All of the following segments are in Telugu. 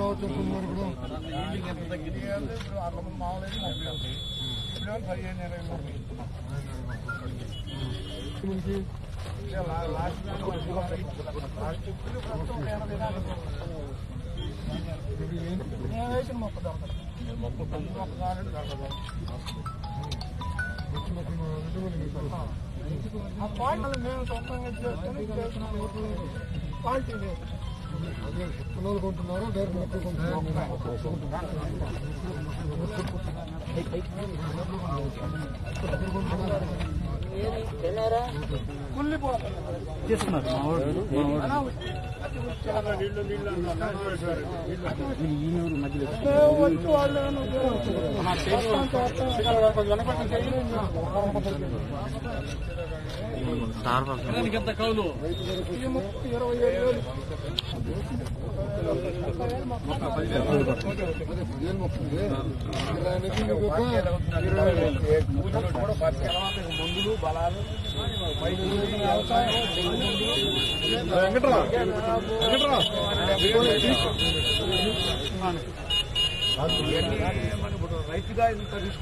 చెప్పండి మరి ఇప్పుడు ఈల్డింగ్ ఎంత తగ్గింది ఇప్పుడు అంతకుముందు మామూలు అయితే ముప్పై ఉంది ఇప్పుడు పదిహేను ఇరవై ముప్పై నుంచి ఇంకా లా- లాస్ట్ లాస్ట్ చెప్పులు ప్రస్తుతం ఎనభై దాకా ఇది ఏంటి? నేను వేసిన మొక్క దొరకదు మొక్క పెద్ద మొక్క కావాలంటే దొరకదు వచ్చి మొక్క మా వెంటనే మీకు ఆ క్వాలిటీ మేము సొంతంగా చేసుకొని చేస్తున్నాం క్వాలిటీ లేదు అదే విత్తనాలు కొంటున్నారా డైరెక్ట్ మొక్క వచ్చి వాళ్ళు ఇరవై ఏడు వేలు పదిహేను మొక్క ఉంది. ఇలా అనేది మీకు ఒక ఇరవై మందులు బలాలు రైతుగా ఇంత రిస్క్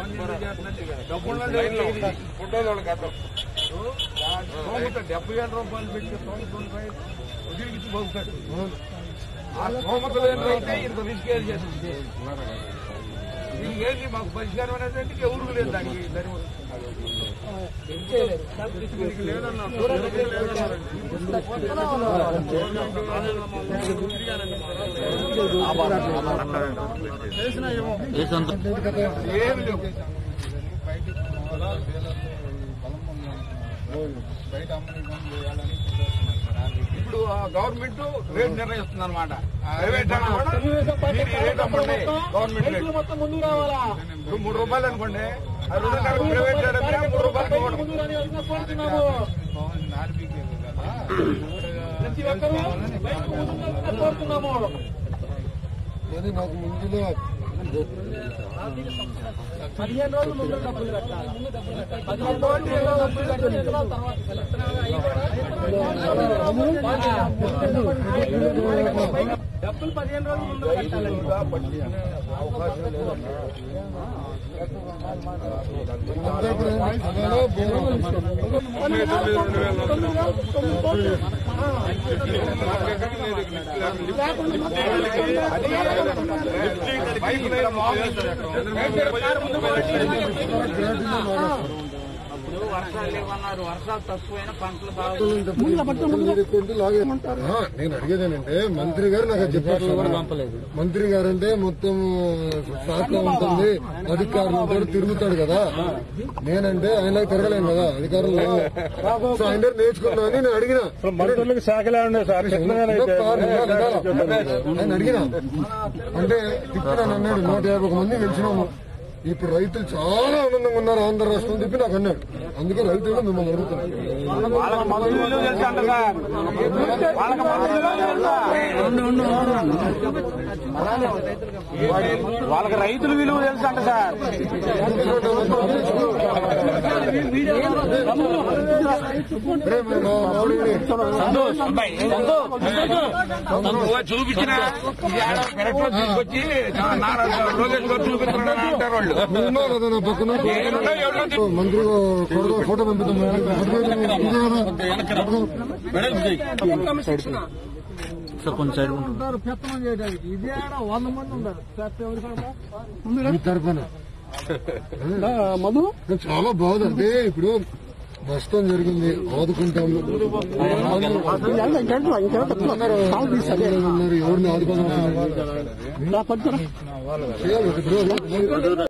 డబ్బులు కట్టం డెబ్బై వేల రూపాయలు పెట్టి సంవత్సరం వదిలికి బాగుతాడు ఆ స్తోమత లేని రైతే ఇంత రిస్క్ చేస్తుంది దీనికి ఏంటి మాకు పరిష్కారం అనేది ఎవరు లేదు దానికి దాని దీనికి లేదన్నా ఏమి లేవు ఇప్పుడు గవర్నమెంట్ రేట్ నిర్ణయిస్తుంది అనమాట ప్రైవేట్ అన్నమాట మీరు ఈ రేట్ అమ్మండి గవర్నమెంట్ రేట్ మొత్తం ముందుకు రావాలా ఇప్పుడు మూడు రూపాయలు అనుకోండి ఆ రెండున్నర ప్రైవేట్ రేట్ అమ్మినా మూడు రూపాయలకి ఇవ్వడం ముందుకు రాని ఎవరికైనా కోరుతున్నాము ప్రతి ఒక్కరూ రైతు ముందుకు కోరుతున్నాము అది నాకు ముందులో పదిహేను రోజులు ముందు డబ్బులు కట్టాలి పదిహేను రోజులు డబ్బులు కట్టి విత్తనాలు తర్వాత డబ్బులు పదిహేను రోజులు ముందు కట్టాలి అంతా ఇప్పుడు అదేలో బోరం పైపు లేదు మామూలు అప్పుడు వర్షాలు లేవన్నారు వర్షాలు తక్కువైనా పంటలు బాగా ఆ, నేను అడిగేదేనంటే మంత్రి గారు నాకు అది చెప్పారు మంత్రి గారు అంటే మొత్తం శాఖ ఉంటుంది అధికారులు ఉంటారు తిరుగుతాడు కదా నేనంటే ఆయన తిరగలేను కదా అధికారులు లేవు. సో ఆయన దగ్గర నేర్చుకున్నా అని నేను అడిగిన మంత్రులకు శాఖలే ఉన్నాయి సార్ ఆయన అడిగిన అంటే తిప్పినాను అన్నాడు నూట యాభై ఒక మంది గెలిచినాము ఇప్పుడు రైతులు చాలా ఆనందంగా ఉన్నారు ఆంధ్ర రాష్ట్రం అని చెప్పి నాకు అన్నాడు అందుకే రైతులు మిమ్మల్ని అడుగుతున్నాను వాళ్ళకి మొదటి విలువ తెలుసు అంట సార్ వాళ్ళకి మొదటి విలువ తెలుసా? వాళ్ళకి రైతుల విలువ తెలుసు అంట సార్ రే, మా మామిడిని చూపించిన పెరట్లో తీసుకొచ్చి లోకేష్ గారు చూపిస్తున్నాడని అంటారు వాళ్ళు నువ్వు ఉన్నావు కదా నా పక్కన మంత్రి కొడుకు ఫోటో పంపిద్దాం పెత్తనం చేయడానికి ఇదే వంద మంది ఉన్నారు పెద్ద ఎవరికైనా మీ తరఫున మధు చాలా బాగుంది అంటే ఇప్పుడు నష్టం జరిగింది ఆదుకుంటాము ఉన్నారు ఎవరిని ఆదుకోవాలి చేయాలి ఇప్పుడు